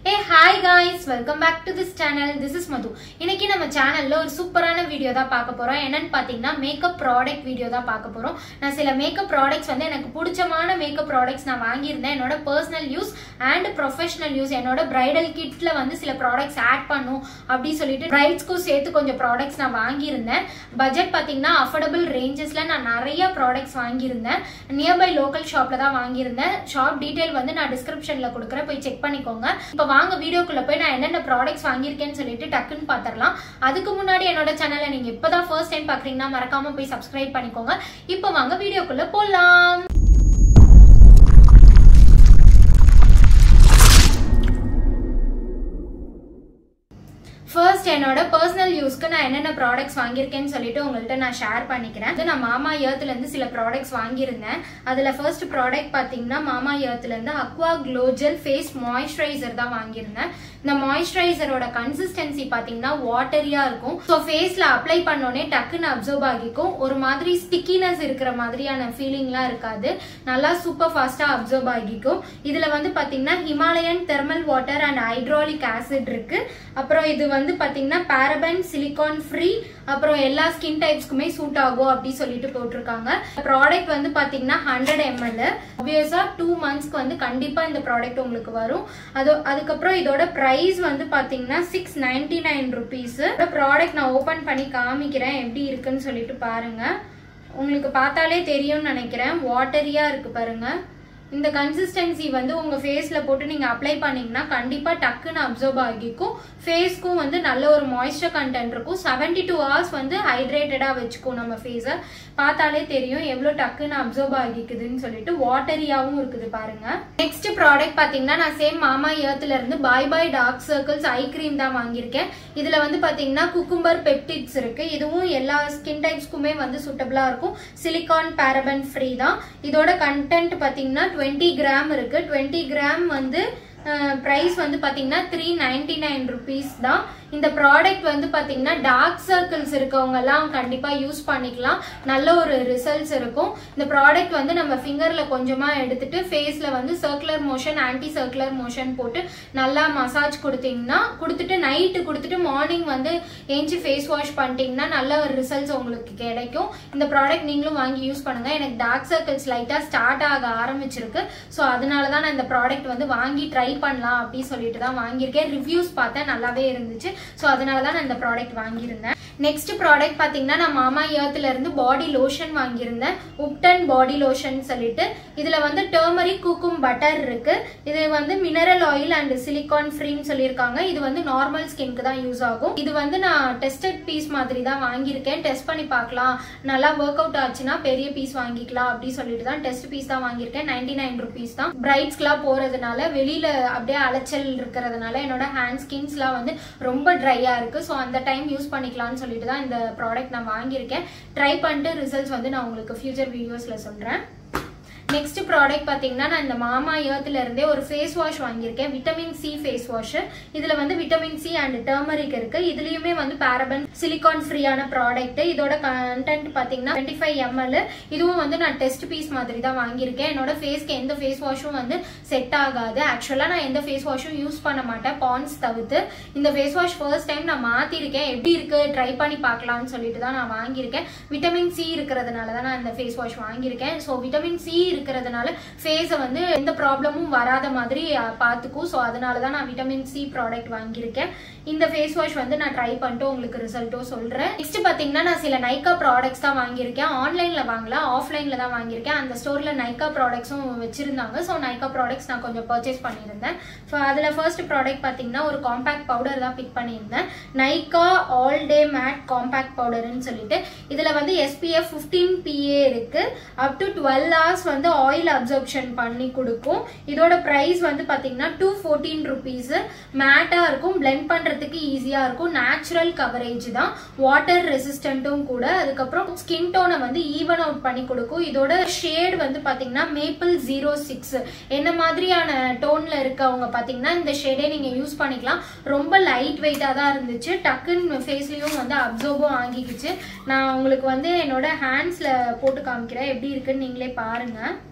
A hi guys welcome back to this channel this is Madhu இன்னைக்கு நம்ம சேனல்ல ஒரு சூப்பரான வீடியோ தான் பார்க்க போறோம் என்னன்னு பாத்தீங்கன்னா மேக்கப் ப்ராடக்ட் வீடியோ தான் பார்க்க போறோம் நான் சில மேக்கப் ப்ராடக்ட்ஸ் வந்து எனக்கு பிடிச்சமான மேக்கப் ப்ராடக்ட்ஸ் நான் வாங்கியிருந்தேன் என்னோட personal use and professional use என்னோட பிரைடல் கிட்ல வந்து சில ப்ராடக்ட்ஸ் ஆட் பண்ணும் அப்படி சொல்லிட்டு பிரைட்ஸ்க்கும் சேர்த்து கொஞ்சம் ப்ராடக்ட்ஸ் நான் வாங்கியிருந்தேன் பட்ஜெட் பாத்தீங்கன்னா அஃபோர்டபுள் ரேஞ்சஸ்ல நான் நிறைய ப்ராடக்ட்ஸ் வாங்கியிருந்தேன் நியர்பை லோக்கல் ஷாப்ல தான் வாங்கியிருந்தேன் ஷாப் டீடைல் வந்து நான் டிஸ்கிரிப்ஷன்ல கொடுக்குறேன் போய் செக் பண்ணிக்கோங்க இப்போ வாங்க வீடியோக்குள்ள போய் நான் என்னென்ன ப்ராடக்ட்ஸ் வாங்கியிருக்கேன்னு சொல்லிட்டு டக்குன்னு பார்த்துடலாம் அதுக்கு முன்னாடி என்னோட சேனலை நீங்க இப்பதான் ஃபர்ஸ்ட் டைம் பாக்குறீங்கன்னா மறக்காம போய் சப்ஸ்கிரைப் பண்ணிக்கோங்க இப்போ வாங்க வீடியோக்குள்ள போலாம் ஃபர்ஸ்ட் என்னோட பர்சனல் யூஸ்க்கு நான் என்னென்ன ப்ராடக்ட்ஸ் வாங்கியிருக்கேன்னு சொல்லிட்டு உங்கள்கிட்ட நான் ஷேர் பண்ணிக்கிறேன் அது நான் மாமா இயர்த்ல இருந்து சில ப்ராடக்ட்ஸ் வாங்கியிருந்தேன் அதுல ஃபர்ஸ்ட் ப்ராடக்ட் பாத்தீங்கன்னா மாமா இயர்த்ல இருந்து அக்வா க்ளோஜல் ஃபேஸ் மாய்ஸ்சரைசர் தான் வாங்கியிருந்தேன் இந்த மாய்ஸ்சரைசரோட கன்சிஸ்டன்சி பாத்தீங்கன்னா வாட்டரியா இருக்கும் ஸோ ஃபேஸ்ல அப்ளை பண்ணோடனே டக்குன்னு அப்சர்வ் ஆகிக்கும் ஒரு மாதிரி ஸ்டிக்கினஸ் இருக்கிற மாதிரியான ஃபீலிங்லாம் இருக்காது நல்லா சூப்பர் ஃபாஸ்டா அப்சர்வ் ஆகிக்கும் இதுல வந்து பாத்தீங்கன்னா Himalayan thermal water and hydraulic acid இருக்கு அப்புறம் இது வந்து பாத்தீங்கன்னா பாரபன் சிலிகான் ஃப்ரீ அப்புறம் எல்லா ஸ்கின் டைப்ஸ்க்குமே சூட் ஆகும் அப்படி சொல்லிட்டு போட்டிருக்காங்க ப்ராடக்ட் வந்து பாத்தீங்கன்னா ஹண்ட்ரட் எம்எல் ஆப்வியஸா டூ மந்த்ஸ்க்கு வந்து கண்டிப்பா இந்த ப்ராடக்ட் உங்களுக்கு வரும் அது அதுக்கப்புறம் இதோட பிரைஸ் வந்து பாத்தீங்கன்னா six ninety nine rupees product நான் ஓபன் பண்ணி காமிக்கிறேன் எப்படி இருக்குன்னு சொல்லிட்டு பாருங்க உங்களுக்கு பார்த்தாலே தெரியும்னு நினைக்கிறேன் வாட்டரியா இருக்கு பாருங்க இந்த கன்சிஸ்டன்சி வந்து உங்க ஃபேஸ்ல போட்டு நீங்க அப்ளை பண்ணீங்கன்னா கண்டிப்பா டக்குன்னு அப்சர்வ் ஆகிக்கும் ஃபேஸ்க்கும் வந்து நல்ல ஒரு மாய்ஸ்சர் கண்டென்ட் இருக்கும் செவன்டி டூ ஹவர்ஸ் வந்து ஹைட்ரேட்டடா வச்சுக்கும் நம்ம ஃபேஸை பார்த்தாலே தெரியும் எவ்வளவு டக்குன்னு அப்சர்வ் ஆகிக்குதுன்னு சொல்லிட்டு வாட்டரியாவும் இருக்குது பாருங்க நெக்ஸ்ட் ப்ராடக்ட் பாத்தீங்கன்னா நான் சேம் மாமா இயர்த்ல இருந்து bye bye dark circles eye cream தான் வாங்கியிருக்கேன் இதுல வந்து பாத்தீங்கன்னா குக்கும்பர் பெப்டிட்ஸ் இருக்கு இதுவும் எல்லா ஸ்கின் டைப்ஸ்க்குமே வந்து சூட்டபிளா இருக்கும் சிலிகான் பாரபன் ஃப்ரீ தான் இதோட கண்டென்ட் பாத்தீங்கன்னா டுவெண்ட்டி கிராம் இருக்கு டுவெண்ட்டி கிராம் வந்து ப்ரைஸ் வந்து பார்த்தீங்கன்னா த்ரீ நைன்டி நைன் ருபீஸ் தான் இந்த ப்ராடக்ட் வந்து பார்த்தீங்கன்னா டார்க் சர்க்கிள்ஸ் இருக்கவங்கெல்லாம் கண்டிப்பாக யூஸ் பண்ணிக்கலாம் நல்ல ஒரு ரிசல்ட்ஸ் இருக்கும் இந்த ப்ராடக்ட் வந்து நம்ம ஃபிங்கரில் கொஞ்சமாக எடுத்துட்டு ஃபேஸில் வந்து circular motion anti circular motion போட்டு நல்லா மசாஜ் கொடுத்தீங்கன்னா கொடுத்துட்டு நைட்டு கொடுத்துட்டு மார்னிங் வந்து ஏஞ்சி ஃபேஸ் வாஷ் பண்ணிட்டீங்கன்னா நல்ல ஒரு ரிசல்ட்ஸ் உங்களுக்கு கிடைக்கும் இந்த ப்ராடக்ட் நீங்களும் வாங்கி யூஸ் பண்ணுங்க எனக்கு டார்க் சர்க்கிள்ஸ் லைட்டாக ஸ்டார்ட் ஆக ஆரம்பிச்சிருக்கு ஸோ அதனால தான் நான் இந்த ப்ராடக்ட் வந்து வாங்கி ட்ரை பண்ணலாம் அப்படின்னு சொல்லிட்டு தான் வாங்கியிருக்கேன் ரிவ்யூஸ் பார்த்தேன் நல்லாவே இருந்துச்சு ஸோ அதனால தான் நான் இந்த ப்ராடக்ட் வாங்கியிருந்தேன் நெக்ஸ்ட் ப்ராடக்ட் பார்த்தீங்கன்னா நான் மாமா இயர்த்ல இருந்து பாடி லோஷன் வாங்கியிருந்தேன் உப்டன் பாடி லோஷன் சொல்லிட்டு இதுல வந்து டர்மரிக் குக்கும் பட்டர் இருக்கு இது வந்து மினரல் ஆயில் அண்ட் சிலிகான் ஃப்ரீன்னு சொல்லியிருக்காங்க இது வந்து நார்மல் ஸ்கின்க்கு தான் யூஸ் ஆகும் இது வந்து நான் டெஸ்டட் பீஸ் மாதிரி தான் வாங்கியிருக்கேன் டெஸ்ட் பண்ணி பார்க்கலாம் நல்லா ஒர்க் அவுட் ஆச்சுன்னா பெரிய பீஸ் வாங்கிக்கலாம் அப்படின்னு சொல்லிட்டு தான் டெஸ்ட் பீஸ் தான் வாங்கியிருக்கேன் நைன்டி நைன் ருபீஸ் தான் பிரைட்ஸ்க்குலாம் போறதுனால வெளியில அப்படியே அலைச்சல் இருக்கிறதுனால என்னோட ஹேண்ட் ஸ்கின்ஸ்லாம் வந்து ரொம்ப ட்ரையா இருக்கு ஸோ அந்த டைம் யூஸ் பண்ணிக்கலாம்னு சொல்லிட்டு தான் இந்த ப்ராடக்ட் நான் வாங்கியிருக்கேன் ட்ரை பண்ணிட்டு ரிசல்ட்ஸ் வந்து நான் உங்களுக்கு ஃபியூச்சர் வீடியோஸ்ல சொல்றேன் நெக்ஸ்ட் ப்ராடக்ட் பார்த்தீங்கன்னா நான் இந்த மாமா இயர்த்ல இருந்தே ஒரு ஃபேஸ் வாஷ் வாங்கியிருக்கேன் விட்டமின் சி ஃபேஸ் வாஷ் இதுல வந்து விட்டமின் சி அண்ட் டர்மரிக் இருக்கு இதுலயுமே வந்து பாரபன் சிலிகான் ஃப்ரீயான ப்ராடக்ட் இதோட கண்டென்ட் பார்த்தீங்கன்னா டுவெண்ட்டி ஃபைவ் எம்எல் இதுவும் வந்து நான் டெஸ்ட் பீஸ் மாதிரி தான் வாங்கியிருக்கேன் என்னோட ஃபேஸ்க்கு எந்த ஃபேஸ் வாஷும் வந்து செட் ஆகாது ஆக்சுவலாக நான் எந்த ஃபேஸ் வாஷும் யூஸ் பண்ண மாட்டேன் பான்ஸ் தவிர்த்து இந்த ஃபேஸ் வாஷ் ஃபர்ஸ்ட் டைம் நான் மாத்திருக்கேன் எப்படி இருக்கு ட்ரை பண்ணி பார்க்கலாம்னு சொல்லிட்டு தான் நான் வாங்கியிருக்கேன் விட்டமின் சி இருக்கிறதுனால தான் நான் இந்த ஃபேஸ் வாஷ் வாங்கியிருக்கேன் ஸோ விட்டமின் சி இருக்கிறதுனால ஃபேஸை வந்து எந்த ப்ராப்ளமும் வராத மாதிரி பார்த்துக்கும் ஸோ அதனால தான் நான் விட்டமின் சி ப்ராடக்ட் வாங்கியிருக்கேன் இந்த ஃபேஸ் வாஷ் வந்து நான் ட்ரை பண்ணிட்டு உங்களுக்கு ரிசல்ட்டும் சொல்கிறேன் நெக்ஸ்ட் பார்த்தீங்கன்னா நான் சில நைக்கா ப்ராடக்ட்ஸ் தான் வாங்கியிருக்கேன் ஆன்லைனில் வாங்கல ஆஃப்லைனில் தான் வாங்கியிருக்கேன் அந்த ஸ்டோரில் நைக்கா ப்ராடக்ட்ஸும் வச்சிருந்தாங்க ஸோ நைக்கா ப்ராடக்ட்ஸ் நான் கொஞ்சம் பர்ச்சேஸ் பண்ணியிருந்தேன் ஸோ அதில் ஃபர்ஸ்ட் ப்ராடக்ட் பார்த்தீங்கன்னா ஒரு காம்பேக்ட் பவுடர் தான் பிக் பண்ணியிருந்தேன் Nykaa all day matte compact பவுடர்னு சொல்லிட்டு இதில் வந்து எஸ்பிஎஃப் ஃபிஃப்டீன் பிஏ இருக்கு அப் டு டுவெல் ஹவர்ஸ் வந்து ஆயில் அப்சர்ப்ஷன் பண்ணி கொடுக்கும் இதோட ப்ரைஸ் வந்து பார்த்தீங்கன்னா டூ ஃபோர்டீன் ருபீஸ் மேட்டாக இருக்கும் பிளெண்ட் பண்ணுறதுக்கு ஈஸியாக இருக்கும் நேச்சுரல் கவரேஜ் தான் வாட்டர் ரெசிஸ்டண்ட்டும் கூட அதுக்கப்புறம் ஸ்கின் டோனை வந்து ஈவன் அவுட் பண்ணி கொடுக்கும் இதோட ஷேட் வந்து பார்த்தீங்கன்னா மேப்பிள் ஜீரோ சிக்ஸ் என்ன மாதிரியான டோனில் இருக்கவங்க பார்த்தீங்கன்னா இந்த ஷேடே நீங்கள் யூஸ் பண்ணிக்கலாம் ரொம்ப லைட் வெயிட்டாக தான் இருந்துச்சு டக்குன்னு ஃபேஸ்லேயும் வந்து அப்சர்வும் ஆகிக்கிச்சு நான் உங்களுக்கு வந்து என்னோட ஹேண்ட்ஸில் போட்டு காமிக்கிறேன் எப்படி இருக்குன்னு நீங்களே பாருங்கள்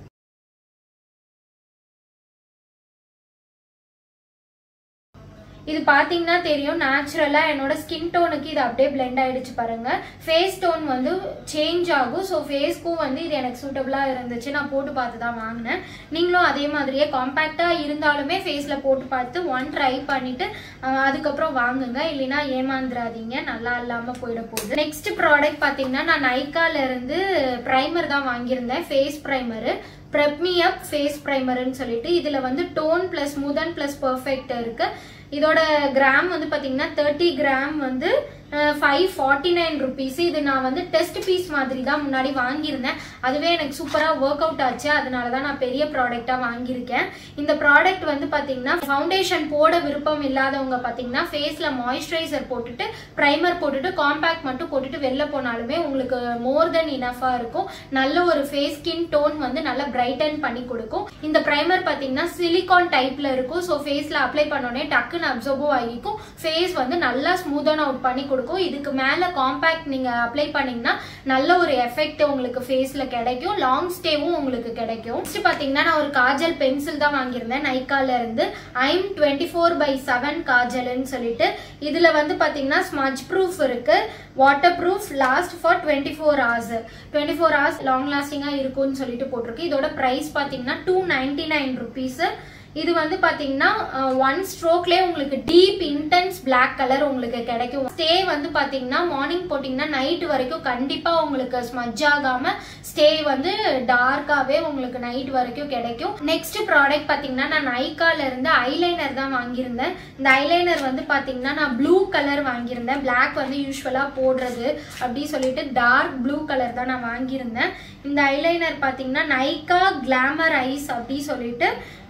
இது பாத்தீங்கன்னா தெரியும் நேச்சுரலா என்னோட ஸ்கின் டோனுக்கு இது அப்படியே பிளெண்ட் ஆயிடுச்சு பாருங்க ஃபேஸ் டோன் வந்து சேஞ்ச் ஆகும் ஸோ ஃபேஸ்க்கும் வந்து இது எனக்கு சூட்டபிளா இருந்துச்சு நான் போட்டு பார்த்து தான் வாங்கினேன் நீங்களும் அதே மாதிரியே காம்பேக்டா இருந்தாலுமே ஃபேஸ்ல போட்டு பார்த்து ஒன் ட்ரை பண்ணிட்டு அஹ், அதுக்கப்புறம் வாங்குங்க இல்லைன்னா ஏமாந்துடாதீங்க நல்லா இல்லாம போயிட போகுது நெக்ஸ்ட் ப்ராடக்ட் பாத்தீங்கன்னா நான் நைக்கால இருந்து ப்ரைமர் தான் வாங்கியிருந்தேன் face primer prep me up face ப்ரைமர்னு சொல்லிட்டு இதுல வந்து டோன் பிளஸ் முதன் பிளஸ் பர்ஃபெக்ட் இருக்கு இதோட கிராம் வந்து பாத்தீங்கன்னா தேர்ட்டி கிராம் வந்து ஃபைவ் ஃபார்ட்டி நைன் ருபீஸ் இது நான் வந்து டெஸ்ட் பீஸ் மாதிரி தான் முன்னாடி வாங்கியிருந்தேன் அதுவே எனக்கு சூப்பராக ஒர்க் அவுட் ஆச்சு அதனால தான் நான் பெரிய ப்ராடக்டாக வாங்கியிருக்கேன் இந்த ப்ராடக்ட் வந்து பார்த்தீங்கன்னா ஃபவுண்டேஷன் போட விருப்பம் இல்லாதவங்க பார்த்தீங்கன்னா ஃபேஸில் மாய்ஸ்சரைசர் போட்டுட்டு ப்ரைமர் போட்டுட்டு காம்பேக்ட் மட்டும் போட்டுட்டு வெளில போனாலுமே உங்களுக்கு மோர் தென் இனஃபாக இருக்கும் நல்ல ஒரு ஃபேஸ் ஸ்கின் டோன் வந்து நல்லா பிரைட்டன் பண்ணி கொடுக்கும் இந்த ப்ரைமர் பார்த்தீங்கன்னா சிலிகான் டைப்ல இருக்கும் ஸோ ஃபேஸில் அப்ளை பண்ணோடனே டக்குன்னு அப்சர்வோ ஆகிக்கும் ஃபேஸ் வந்து நல்லா ஸ்மூதன் அவுட் பண்ணி கொடுக்கும் இதுக்கு மேலே காம்பேக்ட் நீங்கள் அப்ளை பண்ணீங்கன்னா நல்ல ஒரு எஃபெக்ட் உங்களுக்கு ஃபேஸில் கிடைக்கும் லாங் ஸ்டேவும் உங்களுக்கு கிடைக்கும் நெக்ஸ்ட் பார்த்தீங்கன்னா நான் ஒரு காஜல் பென்சில் தான் வாங்கியிருந்தேன் நைக்கால இருந்து I'm twenty four by seven காஜல்னு சொல்லிட்டு இதில் வந்து பார்த்தீங்கன்னா ஸ்மஜ் ப்ரூஃப் இருக்கு water proof last for twenty four hours twenty four hours long லாஸ்டிங்காக இருக்கும்னு சொல்லிட்டு போட்டிருக்கு இதோட ப்ரைஸ் பார்த்தீங்கன்னா டூ நைன்டி நைன் ருபீஸ் இது வந்து பாத்தீங்கன்னா ஒன் ஸ்ட்ரோக்லயே உங்களுக்கு டீப் இன்டென்ஸ் Black கலர் உங்களுக்கு கிடைக்கும் ஸ்டே வந்து பாத்தீங்கன்னா மார்னிங் போட்டீங்கன்னா நைட் வரைக்கும் கண்டிப்பா உங்களுக்கு ஸ்மஜ் ஆகாம ஸ்டே வந்து டார்க்காவே உங்களுக்கு நைட் வரைக்கும் கிடைக்கும் நெக்ஸ்ட் ப்ராடக்ட் பாத்தீங்கன்னா நான் நைக்கால இருந்து ஐலைனர் தான் வாங்கியிருந்தேன் இந்த ஐலைனர் வந்து பாத்தீங்கன்னா நான் ப்ளூ கலர் வாங்கியிருந்தேன் Black வந்து யூஸ்வலா போடுறது அப்படி சொல்லிட்டு டார்க் ப்ளூ கலர் தான் நான் வாங்கியிருந்தேன் இந்த ஐலைனர் பாத்தீங்கன்னா நைக்கா கிளாமர் ஐஸ் அப்படி சொல்லிட்டு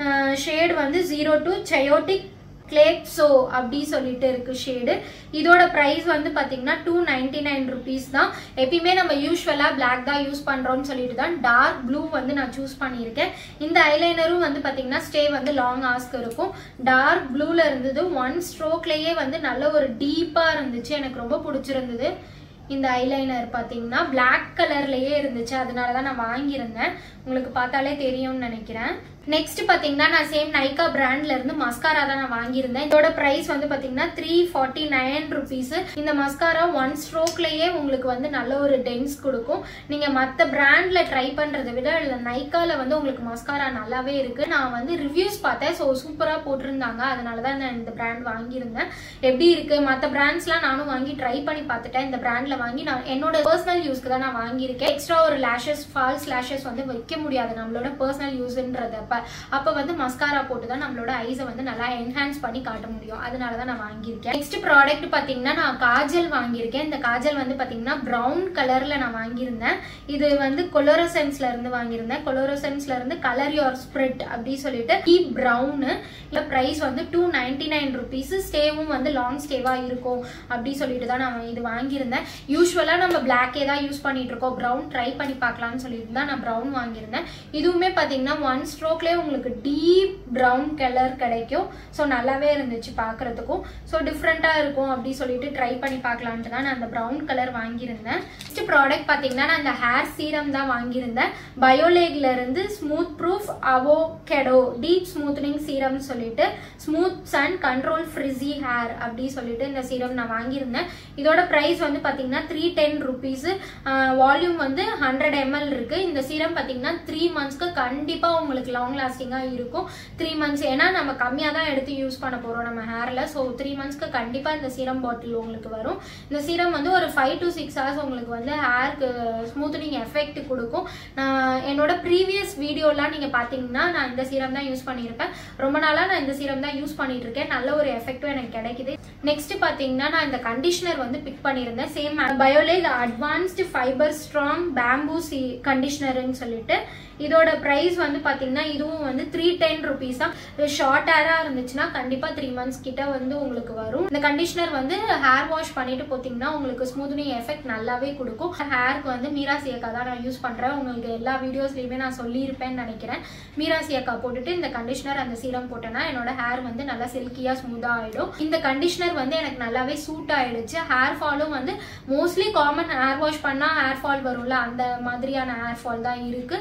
ஷேட் வந்து ஜீரோ டு சயோட்டிக் கிளேப்ஸோ அப்படி சொல்லிட்டு இருக்கு ஷேடு இதோட ப்ரைஸ் வந்து பாத்தீங்கன்னா டூ நைன்டி நைன் ருபீஸ் தான் எப்பயுமே நம்ம யூஸ்வலா பிளாக் தான் யூஸ் பண்றோம்னு சொல்லிட்டு தான் டார்க் ப்ளூ வந்து நான் சூஸ் பண்ணியிருக்கேன் இந்த ஐலைனரும் வந்து பாத்தீங்கன்னா ஸ்டே வந்து லாங் ஆஸ்க் இருக்கும் டார்க் ப்ளூல இருந்தது ஒன் ஸ்ட்ரோக்லயே வந்து நல்ல ஒரு டீப்பா இருந்துச்சு எனக்கு ரொம்ப பிடிச்சிருந்தது இந்த ஐலைனர் பார்த்தீங்கன்னா Black கலர்லயே இருந்துச்சு அதனால தான் நான் வாங்கியிருந்தேன் உங்களுக்கு பார்த்தாலே தெரியும்னு நினைக்கிறேன் நெக்ஸ்ட் பார்த்தீங்கன்னா நான் சேம் நைக்கா பிராண்ட்ல இருந்து மஸ்காரா தான் நான் வாங்கியிருந்தேன் இதோட பிரைஸ் வந்து பார்த்தீங்கன்னா த்ரீ ஃபார்ட்டி நைன் ருபீஸ் இந்த மஸ்காரா ஒன் ஸ்ட்ரோக்லயே உங்களுக்கு வந்து நல்ல ஒரு டென்ஸ் கொடுக்கும் நீங்க மற்ற பிராண்ட்ல ட்ரை பண்றதை விட இல்ல நைக்கால வந்து உங்களுக்கு மஸ்காரா நல்லாவே இருக்கு நான் வந்து ரிவ்யூஸ் பார்த்தேன் ஸோ சூப்பரா போட்டிருந்தாங்க அதனால தான் நான் இந்த பிராண்ட் வாங்கியிருந்தேன் எப்படி இருக்கு மற்ற பிராண்ட்ஸ்லாம் நானும் வாங்கி ட்ரை பண்ணி பார்த்துட்டேன் இந்த பிராண்ட்ல வாங்கி நான் என்னோட பர்சனல் யூஸ்க்கு தான் நான் வாங்கியிருக்கேன் எக்ஸ்ட்ரா ஒரு லேஷஸ் ஃபால்ஸ் லேஷஸ் வந்து வைக்க முடியாது நம்மளோட பர்சனல் யூஸ்ன்றதப்ப அப்ப வந்து மஸ்காரா போட்டு தான் நம்மளோட ஐஸை வந்து நல்லா என்ஹான்ஸ் பண்ணி காட்ட முடியும் அதனால தான் நான் வாங்கியிருக்கேன் நெக்ஸ்ட் ப்ராடக்ட் பாத்தீங்கன்னா நான் காஜல் வாங்கியிருக்கேன் இந்த காஜல் வந்து பாத்தீங்கன்னா ப்ரௌன் கலர்ல நான் வாங்கியிருந்தேன் இது வந்து கொலோரசென்ஸ்ல இருந்து வாங்கியிருந்தேன் கொலோரசென்ஸ்ல இருந்து கலர் யோர் ஸ்ப்ரிட் அப்படி சொல்லிட்டு டீப் ப்ரௌனு இந்த ப்ரைஸ் வந்து டூ நைன்டி நைன் ருபீஸ் ஸ்டேவும் வந்து லாங் ஸ்டேவா இருக்கும் அப்படி சொல்லிட்டு தான் நான் இது வாங்கியிருந்தேன் யூஸ்வலா நம்ம பிளாக்கே தான் யூஸ் பண்ணிட்டு இருக்கோம் ப்ரௌன் ட்ரை பண்ணி பார்க்கலாம்னு சொல்லிட்டு தான் நான் ப்ரௌன் வாங்கியிருந்தேன் இதுவுமே பாத்தீங்கன்னா ஒன் ஸ்ட்ரோக்லேயே உங்களுக்கு டீப் ப்ரௌன் கலர் கிடைக்கும் ஸோ நல்லாவே இருந்துச்சு பார்க்கறதுக்கும் ஸோ டிஃப்ரெண்ட்டாக இருக்கும் அப்படி சொல்லிட்டு ட்ரை பண்ணி பார்க்கலான்ட்டு தான் நான் அந்த ப்ரௌன் கலர் வாங்கியிருந்தேன் நெக்ஸ்ட் ப்ராடக்ட் பார்த்தீங்கன்னா நான் இந்த ஹேர் சீரம் தான் வாங்கியிருந்தேன் பயோலேக்ல இருந்து smooth proof avocado deep smoothening serum சொல்லிட்டு smooths and control frizzy hair அப்படி சொல்லிட்டு இந்த சீரம் நான் வாங்கியிருந்தேன் இதோட ப்ரைஸ் வந்து பார்த்தீங்கன்னா த்ரீ டென் ருபீஸ் வால்யூம் வந்து ஹண்ட்ரட் எம்எல் இருக்கு இந்த சீரம் பார்த்தீங்கன்னா த்ரீ மந்த்ஸ்க்கு கண்டிப்பாக உங்களுக்கு லாங் லாஸ்டிங்காக இருக்கும் த்ரீ மந்த்ஸ் ஏன்னா நம்ம கம்மியாக தான் எடுத்து யூஸ் பண்ண போகிறோம் நம்ம ஹேரில் ஸோ த்ரீ மந்த்ஸ்க்கு கண்டிப்பாக இந்த சீரம் பாட்டில் உங்களுக்கு வரும் இந்த சீரம் வந்து ஒரு ஃபைவ் டு சிக்ஸ் ஹவர்ஸ் உங்களுக்கு வந்து ஹேருக்கு ஸ்மூத்னிங் எஃபெக்ட் கொடுக்கும் நான் என்னோட ப்ரீவியஸ் வீடியோலாம் நீங்கள் பார்த்தீங்கன்னா நான் இந்த சீரம் தான் யூஸ் பண்ணியிருப்பேன் ரொம்ப நாளாக நான் இந்த சீரம் தான் யூஸ் பண்ணிட்டு இருக்கேன் நல்ல ஒரு எஃபெக்ட்டும் எனக்கு கிடைக்குது நெக்ஸ்ட் பார்த்தீங்கன்னா நான் இந்த கண்டிஷனர் வந்து பிக் பண்ணியிருந்தேன் same Biolage advanced fibre strong bamboo C கண்டிஷனர்னு சொல்லிட்டு இதோட ப்ரைஸ் வந்து பார்த்தீங்கன்னா இதுவும் வந்து த்ரீ டென் ருபீஸ் தான் ஷார்ட் ஹேராக இருந்துச்சுன்னா கண்டிப்பாக த்ரீ மந்த்ஸ் கிட்ட வந்து உங்களுக்கு வரும் இந்த கண்டிஷனர் வந்து ஹேர் வாஷ் பண்ணிட்டு போட்டிங்கன்னா உங்களுக்கு ஸ்மூத்னிங் எஃபெக்ட் நல்லாவே கொடுக்கும் ஹேருக்கு வந்து மீரா சியக்கா தான் நான் யூஸ் பண்ணுறேன் உங்களுக்கு எல்லா வீடியோஸ்லையுமே நான் சொல்லியிருப்பேன்னு நினைக்கிறேன் மீரா சியக்கா போட்டுட்டு இந்த கண்டிஷனர் அந்த சீரம் போட்டேன்னா என்னோட ஹேர் வந்து நல்லா சில்கியாக ஸ்மூத்தாக ஆகிடும் இந்த கண்டிஷனர் வந்து எனக்கு நல்லாவே சூட் ஆயிடுச்சு ஹேர் ஃபாலும் வந்து மோஸ்ட்லி காமன் ஹேர் வாஷ் பண்ணால் ஹேர் ஃபால் வரும்ல அந்த மாதிரியான ஹேர் ஃபால் தான் இருக்கு ஸோ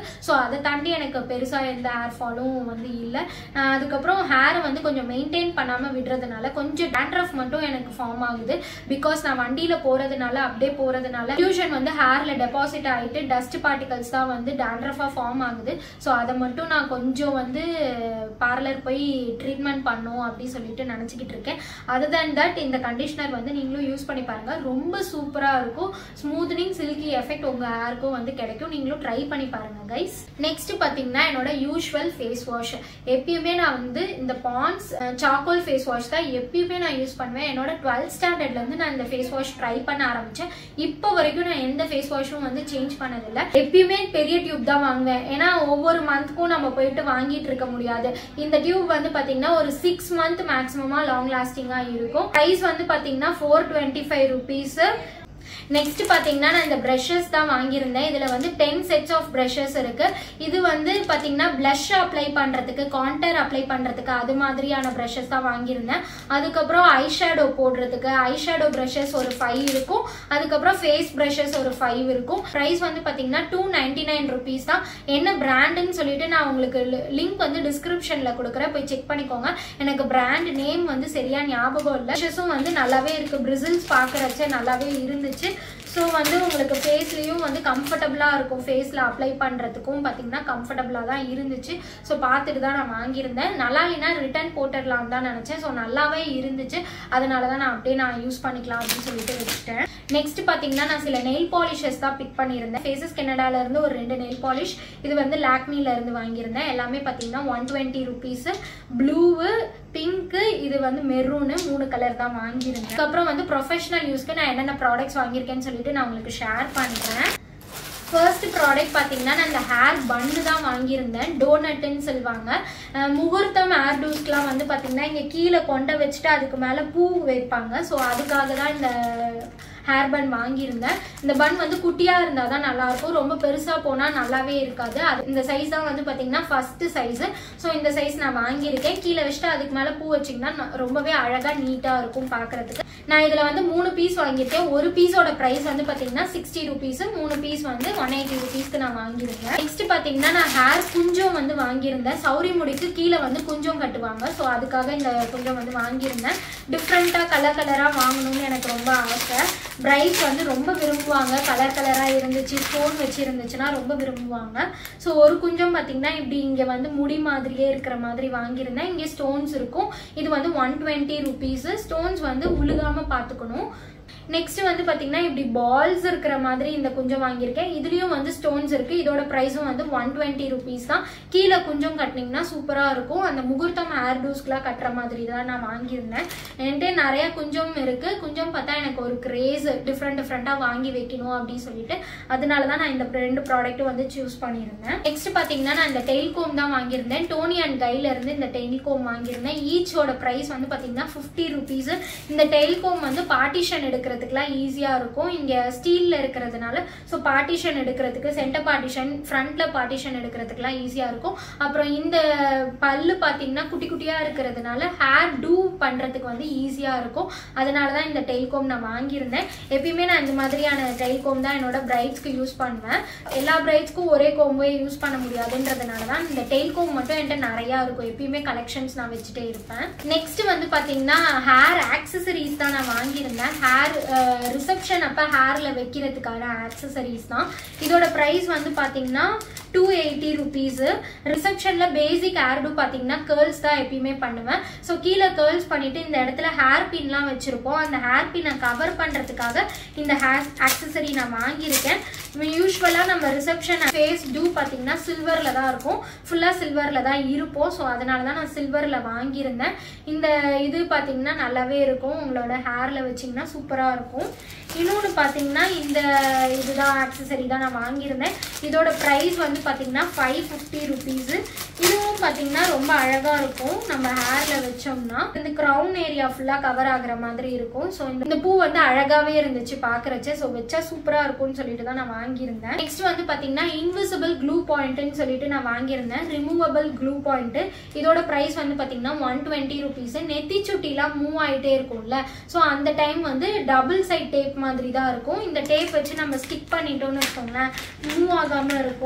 அதை தாண்டி எனக்கு பெருசாக எந்த ஹேர் ஃபாலும் வந்து இல்லை நான் அதுக்கப்புறம் ஹேரை வந்து கொஞ்சம் மெயின்டைன் பண்ணாமல் விடுறதுனால கொஞ்சம் டேண்ட்ரஃப் மட்டும் எனக்கு ஃபார்ம் ஆகுது பிகாஸ் நான் வண்டியில் போகிறதுனால அப்படியே போகிறதுனால டியூஷன் வந்து ஹேரில் டெபாசிட் ஆகிட்டு டஸ்ட் பார்ட்டிகல்ஸ் தான் வந்து டேண்ட்ரஃபாக ஃபார்ம் ஆகுது ஸோ அதை மட்டும் நான் கொஞ்சம் வந்து பார்லர் போய் ட்ரீட்மெண்ட் பண்ணும் அப்படின்னு சொல்லிட்டு நினச்சிக்கிட்டு இருக்கேன் அதர் தேன் தட் இந்த கண்டிஷனர் வந்து நீங்களும் யூஸ் பண்ணி பாருங்க ரொம்ப சூப்பராக இருக்கும் ஸ்மூத்னிங் சில்கி எஃபெக்ட் உங்கள் ஹேருக்கும் வந்து கிடைக்கும் நீங்களும் ட்ரை பண்ணி பாருங்க கைஸ் நெக்ஸ்ட் பார்த்தீங்கன்னா என்னோட யூஷுவல் ஃபேஸ் வாஷ் எப்பயுமே நான் வந்து இந்த பான்ஸ் சாக்கோல் ஃபேஸ் வாஷ் தான் எப்பயுமே நான் யூஸ் பண்ணுவேன் என்னோட டுவெல்த் ஸ்டாண்டர்ட்லேருந்து நான் இந்த ஃபேஸ் வாஷ் ட்ரை பண்ண ஆரம்பித்தேன் இப்போ வரைக்கும் நான் எந்த ஃபேஸ் வாஷும் வந்து சேஞ்ச் பண்ணதில்லை எப்பயுமே பெரிய டியூப் தான் வாங்குவேன் ஏன்னா ஒவ்வொரு மந்த்க்கும் நம்ம போயிட்டு வாங்கிட்டு இருக்க முடியாது இந்த டியூப் வந்து பாத்தீங்கன்னா ஒரு சிக்ஸ் மந்த் மேக்ஸிமமா லாங் லாஸ்டிங்கா இருக்கும் ப்ரைஸ் வந்து பாத்தீங்கன்னா four twenty five rupees next பாத்தீங்கன்னா நான் இந்த ப்ரஷஸ் தான் வாங்கியிருந்தேன் இதுல வந்து டென் செட்ஸ் ஆஃப் ப்ரஷஸ் இருக்கு இது வந்து பாத்தீங்கன்னா பிளஷ் அப்ளை பண்றதுக்கு கான்டர் அப்ளை பண்றதுக்கு அது மாதிரியான ப்ரஷஸ் தான் வாங்கியிருந்தேன் அதுக்கப்புறம் ஐ ஷேடோ போடுறதுக்கு ஐ ஷேடோ ப்ரஷஸ் ஒரு ஃபைவ் இருக்கும் அதுக்கப்புறம் ஃபேஸ் ப்ரஷஸ் ஒரு ஃபைவ் இருக்கும் ப்ரைஸ் வந்து பாத்தீங்கன்னா டூ நைன்டி நைன் ருபீஸ் தான் என்ன பிராண்டுன்னு சொல்லிட்டு நான் உங்களுக்கு லிங்க் வந்து டிஸ்கிரிப்ஷன்ல கொடுக்குறேன் போய் செக் பண்ணிக்கோங்க எனக்கு பிராண்ட் நேம் வந்து சரியா ஞாபகம் இல்லை ப்ரஷஸும் வந்து நல்லாவே இருக்கு பிரிசில்ஸ் பார்க்கறச்ச நல்லாவே இருந்துச்சு ஸோ வந்து உங்களுக்கு ஃபேஸ்லேயும் வந்து கம்ஃபர்டபுளாக இருக்கும் ஃபேஸில் அப்ளை பண்ணுறதுக்கும் பார்த்தீங்கன்னா கம்ஃபர்டபுளாக தான் இருந்துச்சு ஸோ பார்த்துட்டு தான் நான் வாங்கியிருந்தேன் நல்லா இல்லைன்னா ரிட்டர்ன் போட்டுடலாம் தான் நினச்சேன் ஸோ நல்லாவே இருந்துச்சு அதனால தான் நான் அப்படியே நான் யூஸ் பண்ணிக்கலாம் அப்படின்னு சொல்லிட்டு வச்சுட்டேன் நெக்ஸ்ட் பார்த்தீங்கன்னா நான் சில நெயில் பாலிஷஸ் தான் பிக் பண்ணியிருந்தேன் ஃபேஸஸ் கெனடால இருந்து ஒரு ரெண்டு நெயில் பாலிஷ் இது வந்து லாக்மில இருந்து வாங்கியிருந்தேன் எல்லாமே பார்த்தீங்கன்னா one twenty rupees blue pink இது வந்து மெரூனு மூணு கலர் தான் வாங்கியிருந்தேன் அதுக்கப்புறம் வந்து ப்ரொஃபஷனல் யூஸ்க்கு நான் என்னென்ன ப்ராடக்ட்ஸ் வாங்கியிருக்கேன்னு சொல்லிட்டு நான் உங்களுக்கு ஷேர் பண்ணுறேன் ஃபர்ஸ்ட் ப்ராடக்ட் பார்த்தீங்கன்னா நான் இந்த ஹேர் பன்னு தான் வாங்கியிருந்தேன் டோனட்டுன்னு சொல்லுவாங்க அஹ் முகூர்த்தம் ஹேர் டூஸ்க்குலாம் வந்து பார்த்தீங்கன்னா இங்கே கீழே கொண்ட வச்சுட்டு அதுக்கு மேலே பூ வைப்பாங்க ஸோ அதுக்காக தான் இந்த ஹேர் பன் வாங்கியிருந்தேன் இந்த பன் வந்து குட்டியாக இருந்தால் தான் நல்லாயிருக்கும் ரொம்ப பெருசாக போனால் நல்லாவே இருக்காது அது இந்த சைஸ் தான் வந்து பார்த்தீங்கன்னா ஃபஸ்ட்டு சைஸு ஸோ இந்த சைஸ் நான் வாங்கியிருக்கேன் கீழே வச்சுட்டு அதுக்கு மேலே பூ வச்சிங்கன்னா ந- ரொம்பவே அழகாக நீட்டாக இருக்கும் பார்க்குறதுக்கு நான் இதில் வந்து மூணு பீஸ் வாங்கியிருக்கேன் ஒரு பீஸோட ப்ரைஸ் வந்து பார்த்தீங்கன்னா சிக்ஸ்டி ருபீஸ் மூணு பீஸ் வந்து ஒன் எயிட்டி ருபீஸ்க்கு நான் வாங்கியிருந்தேன் நெக்ஸ்ட் பார்த்தீங்கன்னா நான் ஹேர் குஞ்சம் வந்து வாங்கியிருந்தேன் சௌரி முடிக்கு கீழே வந்து குஞ்சம் கட்டுவாங்க ஸோ அதுக்காக இந்த குஞ்சம் வந்து வாங்கியிருந்தேன் டிஃப்ரெண்ட்டாக கலர் கலராக வாங்கணும்னு எனக்கு ரொம்ப ஆசை பிரைட் வந்து ரொம்ப விரும்புவாங்க கலர் கலராக இருந்துச்சு ஸ்டோன் வச்சு இருந்துச்சுன்னா ரொம்ப விரும்புவாங்க ஸோ ஒரு குஞ்சம் பார்த்தீங்கன்னா இப்படி இங்கே வந்து முடி மாதிரியே இருக்கிற மாதிரி வாங்கியிருந்தேன் இங்கே ஸ்டோன்ஸ் இருக்கும் இது வந்து ஒன் டுவெண்ட்டி ருபீஸு ஸ்டோன்ஸ் வந்து உழுகாமல் பார்த்துக்கணும் நெக்ஸ்ட் வந்து பாத்தீங்கன்னா இப்படி பால்ஸ் இருக்கிற மாதிரி இந்த குஞ்சம் வாங்கியிருக்கேன் இதுலயும் வந்து ஸ்டோன்ஸ் இருக்கு இதோட ப்ரைஸும் வந்து ஒன் டுவெண்ட்டி ருபீஸ் தான் கீழே குஞ்சம் கட்டினீங்கன்னா சூப்பரா இருக்கும் அந்த முகூர்த்தம் ஹேர் டூஸ்க்குலாம் கட்டுற மாதிரி தான் நான் வாங்கியிருந்தேன் என்கிட்ட நிறைய குஞ்சம் இருக்கு குஞ்சம் பார்த்தா எனக்கு ஒரு கிரேஸ் டிஃப்ரெண்ட் டிஃப்ரெண்டா வாங்கி வைக்கணும் அப்படின்னு சொல்லிட்டு அதனால தான் நான் இந்த ரெண்டு ப்ராடக்ட்டும் வந்து சூஸ் பண்ணியிருந்தேன் நெக்ஸ்ட் பாத்தீங்கன்னா நான் இந்த டெயில் கோம் தான் வாங்கியிருந்தேன் டோனி அண்ட் கைல இருந்து இந்த டெயில் கோம் வாங்கியிருந்தேன் ஈச்சோட ப்ரைஸ் வந்து பாத்தீங்கன்னா ஃபிஃப்டி ருபீஸ் இந்த டெயில் கோம் வந்து பார்ட்டிஷன் எடுக்கிறதுக்குலாம் ஈஸியாக இருக்கும் இங்கே ஸ்டீலில் இருக்கிறதுனால ஸோ பார்ட்டிஷன் எடுக்கிறதுக்கு சென்டர் பார்ட்டிஷன் ஃப்ரண்ட்ல பார்ட்டிஷன் எடுக்கிறதுக்குலாம் ஈஸியாக இருக்கும் அப்புறம் இந்த பல்லு பார்த்தீங்கன்னா குட்டி குட்டியாக இருக்கிறதுனால ஹேர் டூ பண்ணுறதுக்கு வந்து ஈஸியாக இருக்கும் அதனால தான் இந்த டெய்ல்கோம் நான் வாங்கியிருந்தேன் எப்பயுமே நான் இந்த மாதிரியான டெய்ல்கோம் தான் என்னோட பிரைட்ஸ்க்கு யூஸ் பண்ணுவேன் எல்லா பிரைட்ஸ்க்கும் ஒரே கோம்பே யூஸ் பண்ண முடியாதுன்றதுனால தான் இந்த டெய்ல்கோம் மட்டும் என்கிட்ட நிறையா இருக்கும் எப்பயுமே கலெக்ஷன்ஸ் நான் வச்சுட்டே இருப்பேன் நெக்ஸ்ட் வந்து பார்த்தீங்கன்னா ஹேர் ஆக்சசரிஸ் தான் நான் வாங்கியிருந்தேன் ஹேர் ரிசப்ஷன் அப்போ ஹேரில் வைக்கிறதுக்கான ஆக்சசரிஸ் தான் இதோட ப்ரைஸ் வந்து பார்த்தீங்கன்னா டூ எயிட்டி ருபீஸு ரிசப்ஷனில் பேசிக் ஹேர் டூ பார்த்தீங்கன்னா கேர்ள்ஸ் தான் எப்பயுமே பண்ணுவேன் ஸோ கீழே கேர்ள்ஸ் பண்ணிட்டு இந்த இடத்துல ஹேர் பின்லாம் வச்சுருப்போம் அந்த ஹேர் பின்னை கவர் பண்ணுறதுக்காக இந்த ஹேர் ஆக்சசரி நான் வாங்கியிருக்கேன் யூஸ்வலாக நம்ம ரிசப்ஷன் ஃபேஸ் டூ பார்த்தீங்கன்னா சில்வரில் தான் இருக்கும் ஃபுல்லாக சில்வரில் தான் இருப்போம் ஸோ அதனால தான் நான் சில்வரில் வாங்கியிருந்தேன் இந்த இது பார்த்தீங்கன்னா நல்லாவே இருக்கும் உங்களோட ஹேரில் வச்சிங்கன்னா சூப்பராக இருக்கும் இன்னொன்று பார்த்தீங்கன்னா இந்த இதுதான் ஆக்சசரி தான் நான் வாங்கியிருந்தேன் இதோட ப்ரைஸ் வந்து பார்த்தீங்கன்னா ஃபைவ் ஃபிஃப்டி ருபீஸு இதுவும் பார்த்தீங்கன்னா ரொம்ப அழகாக இருக்கும் நம்ம ஹேரில் வச்சோம்னா இந்த க்ரௌன் ஏரியா ஃபுல்லாக கவர் ஆகுற மாதிரி இருக்கும் ஸோ இந்த பூ வந்து அழகாகவே இருந்துச்சு பார்க்குறச்ச ஸோ வச்சா சூப்பராக இருக்கும்னு சொல்லிட்டு தான் நான் வாங்கியிருந்தேன் நெக்ஸ்ட் வந்து பார்த்தீங்கன்னா இன்விசிபிள் க்ளூ பாயிண்ட்னு சொல்லிட்டு நான் வாங்கியிருந்தேன் ரிமூவபிள் க்ளூ பாயிண்ட் இதோட ப்ரைஸ் வந்து பார்த்தீங்கன்னா ஒன் டுவெண்ட்டி ருபீஸ் நெத்தி சுட்டிலாம் மூவ் ஆகிட்டே இருக்கும்ல ஸோ அந்த டைம் வந்து டபுள் சைட் டேப் மாதிரி தான் இருக்கும் இந்த டேப் வச்சு நம்ம ஸ்டிக் பண்ணிட்டோம்னு வச்சுக்கோங்களேன் மூவ் ஆகாமல் இருக்கும் ஒரே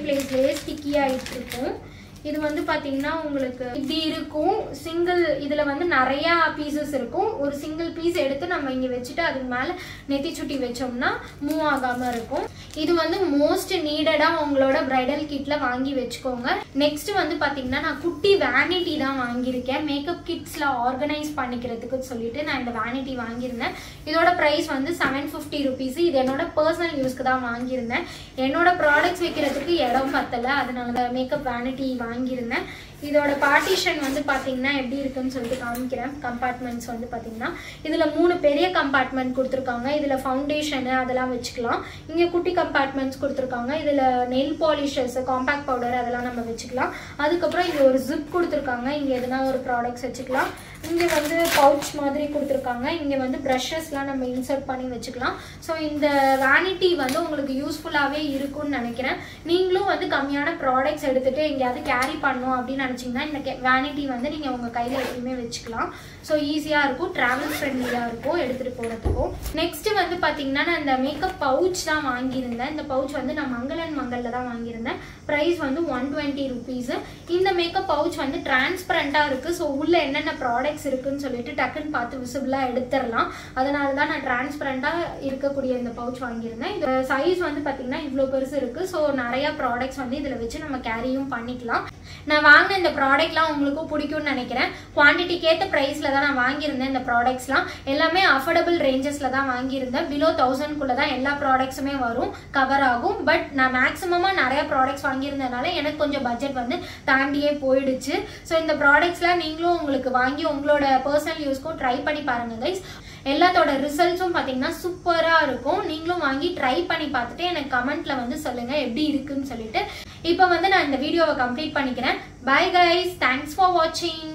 பிளேஸ்லயே ஸ்டிக்கி ஆயிட்டு இருக்கும் இது வந்து பாத்தீங்கன்னா உங்களுக்கு இப்படி இருக்கும் சிங்கிள் இதுல வந்து நிறைய பீசஸ் இருக்கும் ஒரு சிங்கிள் பீஸ் எடுத்து நம்ம இங்க வச்சுட்டு அதுக்கு மேல நெத்தி சுட்டி வச்சோம்னா மூவ் ஆகாம இருக்கும் இது வந்து மோஸ்ட் நீடடா உங்களோட பிரைடல் கிட்ல வாங்கி வச்சுக்கோங்க நெக்ஸ்ட் வந்து பாத்தீங்கன்னா நான் குட்டி வேனிட்டி தான் வாங்கியிருக்கேன் மேக்கப் கிட்ஸ்ல ஆர்கனைஸ் பண்ணிக்கிறதுக்கு சொல்லிட்டு நான் இந்த வேனிட்டி வாங்கியிருந்தேன் இதோட பிரைஸ் வந்து செவன் ஃபிஃப்டி ருபீஸ் இது என்னோட பர்சனல் யூஸ்க்கு தான் வாங்கியிருந்தேன் என்னோட ப்ராடக்ட்ஸ் வைக்கிறதுக்கு இடம் பத்தல அதனால மேக்கப் வேனிட்டி வாங்கியிருந்தேன் இதோட பார்ட்டிஷன் வந்து பாத்தீங்கன்னா எப்படி இருக்குன்னு சொல்லிட்டு காமிக்கிறேன் கம்பார்ட்மெண்ட்ஸ் வந்து பாத்தீங்கன்னா இதுல மூணு பெரிய கம்பார்ட்மெண்ட் கொடுத்துருக்காங்க இதுல ஃபவுண்டேஷன் அதெல்லாம் வச்சுக்கலாம் இங்க குட்டி கம்பார்ட்மெண்ட்ஸ் கொடுத்துருக்காங்க இதுல நெயில் பாலிஷஸ் காம்பாக்ட் பவுடர் அதெல்லாம் நம்ம வச்சுக்கலாம் அதுக்கப்புறம் இங்க ஒரு ஜிப் கொடுத்துருக்காங்க இங்க எதுனா ஒரு ப்ராடக்ட்ஸ் வச்சுக்கலாம் இங்க வந்து பவுச் மாதிரி கொடுத்துருக்காங்க இங்க வந்து ப்ரஷஸ்லாம் நம்ம இன்சர்ட் பண்ணி வச்சுக்கலாம் ஸோ இந்த வேனிட்டி வந்து உங்களுக்கு யூஸ்ஃபுல்லாகவே இருக்கும்னு நினைக்கிறேன் நீங்களும் வந்து கம்மியான ப்ராடக்ட்ஸ் எடுத்துட்டு எங்கேயாவது கேரி பண்ணணும் அப்படின்னு நினச்சிங்கன்னா இந்த வேனிட்டி வந்து நீங்கள் உங்கள் கையில் எப்பயுமே வச்சுக்கலாம் ஸோ ஈஸியாக இருக்கும் ட்ராவல் ஃப்ரெண்ட்லியாக இருக்கும் எடுத்துகிட்டு போகிறதுக்கும் நெக்ஸ்ட் வந்து பார்த்தீங்கன்னா நான் இந்த மேக்கப் பவுச் தான் வாங்கியிருந்தேன் இந்த பவுச் வந்து நான் மங்களன் மங்கலில் தான் வாங்கியிருந்தேன் ப்ரைஸ் வந்து ஒன் டுவெண்ட்டி ருபீஸு இந்த மேக்கப் பவுச் வந்து டிரான்ஸ்பரண்ட்டாக இருக்குது ஸோ உள்ள என்னென்ன ப்ராடக்ட்ஸ் இருக்குன்னு சொல்லிட்டு டக்குன்னு பார்த்து விசிபிளாக எடுத்துடலாம் அதனால தான் நான் டிரான்ஸ்பரண்ட்டாக இருக்கக்கூடிய இந்த பவுச் வாங்கியிருந்தேன் இந்த சைஸ் வந்து பார்த்தீங்கன்னா இவ்வளோ பெருசு இருக்குது ஸோ நிறைய ப்ராடக்ட்ஸ் வந்து இதில் வச்சு நம்ம கேரியும் பண்ணிக்கலாம் நான் வாங்கின இந்த ப்ராடக்ட்லாம் உங்களுக்கும் பிடிக்கும்னு நினைக்கிறேன் குவான்டிட்டிக்கு ஏற்ற ப்ரைஸில் தான் நான் வாங்கியிருந்தேன் இந்த ப்ராடக்ட்ஸ்லாம் எல்லாமே அஃபோர்டபுள் ரேஞ்சஸில் தான் வாங்கியிருந்தேன் பிலோ தௌசண்ட்குள்ளே தான் எல்லா ப்ராடக்ட்ஸுமே வரும் கவர் ஆகும் பட் நான் மேக்ஸிமமாக நிறைய ப்ராடக்ட்ஸ் வாங்கியிருந்ததுனால எனக்கு கொஞ்சம் பட்ஜெட் வந்து தாண்டியே போயிடுச்சு ஸோ இந்த ப்ராடக்ட்ஸ்லாம் நீங்களும் உங்களுக்கு வாங்கி உங்களோட பர்சனல் யூஸ்க்கும் ட்ரை பண்ணி பாருங்க கைஸ் எல்லாத்தோட ரிசல்ட்ஸும் பார்த்தீங்கன்னா சூப்பராக இருக்கும் நீங்களும் வாங்கி ட்ரை பண்ணி பார்த்துட்டு எனக்கு கமெண்ட்ல வந்து சொல்லுங்க எப்படி இருக்குன்னு சொல்லிட்டு இப்போ வந்து நான் இந்த வீடியோவை கம்ப்ளீட் பண்ணிக்கிறேன் பை கைஸ் தேங்க்ஸ் ஃபார் வாட்சிங்